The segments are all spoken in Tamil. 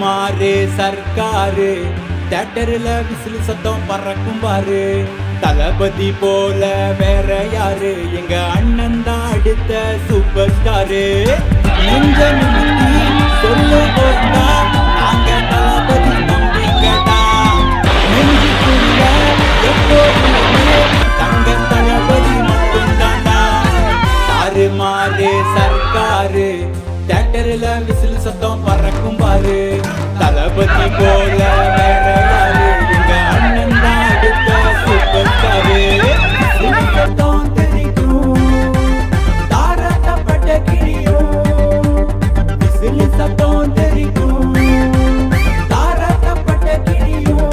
தாறுமாறு சர்க்காரு தேட்டர்ல விசில் சத்தம் பறக்கும் பாரு தளபதி போல வேற யாரு எங்க அண்ணன் தான் அடுத்த சூப்பர் ஸ்டாரு நெஞ்ச நிமித்தி சொல்லு போட்டா நாங்க தளபதி நம்பிக்கடா நெஞ்சுக்குள்ள எப்போதுமே தங்க தளபதி மட்டும்தான்டா தாறுமாறு சர்க்காரு தேட்டர்ல விசில் சத்தம் பறக்கும் பாரு தளபதி போல வேற யாரு எங்க அண்ணன் தான் அடுத்த சூப்பர் ஸ்டாரு விசில் சத்தம் தெரிக்கும் தாராட்டப்பட்ட கிளியும் விசில் சத்தம் தெரிக்கும் தாராட்டப்பட்ட கிளியும்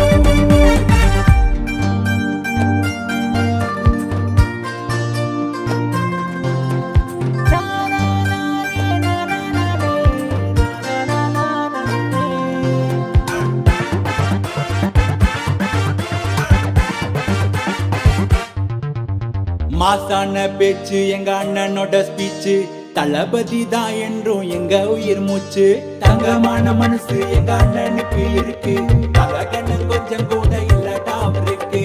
மாசான பேச்சு எங்க அண்ணனோட ஸ்பீச்சு தளபதி தான் என்றும் எங்க உயிர் மூச்சு தங்கமான மனசு எங்க அண்ணனுக்கு இருக்கு தலகண்ணன் கொஞ்சம் கூட இல்லடா அவருக்கு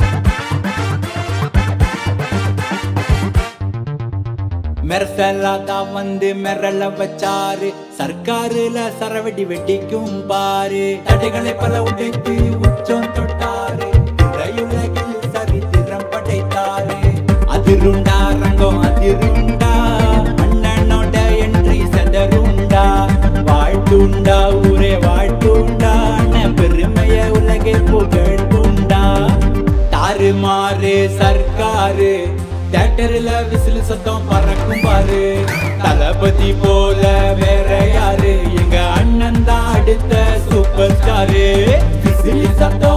மெர்சலா தான் வந்து மிரள வச்சாரு சர்க்காருல சரவெடி வெட்டிக்கும் பாரு தடைகளை பல உடைத்து உச்சம் தொட்டாரு திரையுலகில் சரித்திரம் படைத்தாரு அதிருண்டா ரங்கம் அதிருண்டா அண்ணனோட என்றி செதருண்டா வாழ்த்துண்டா ஊரே வாழ்த்துண்டா அண்ணன் பெருமைய உலகே புகழ்ந்துண்டா தாறுமாறு சர்க்காரு தேட்டர்ல விசில் சத்தம் பறக்கும் பாரு தளபதி போல வேற யாரு எங்க அண்ணன் தான் அடுத்த சூப்பர் ஸ்டாரு விசில் சத்தம்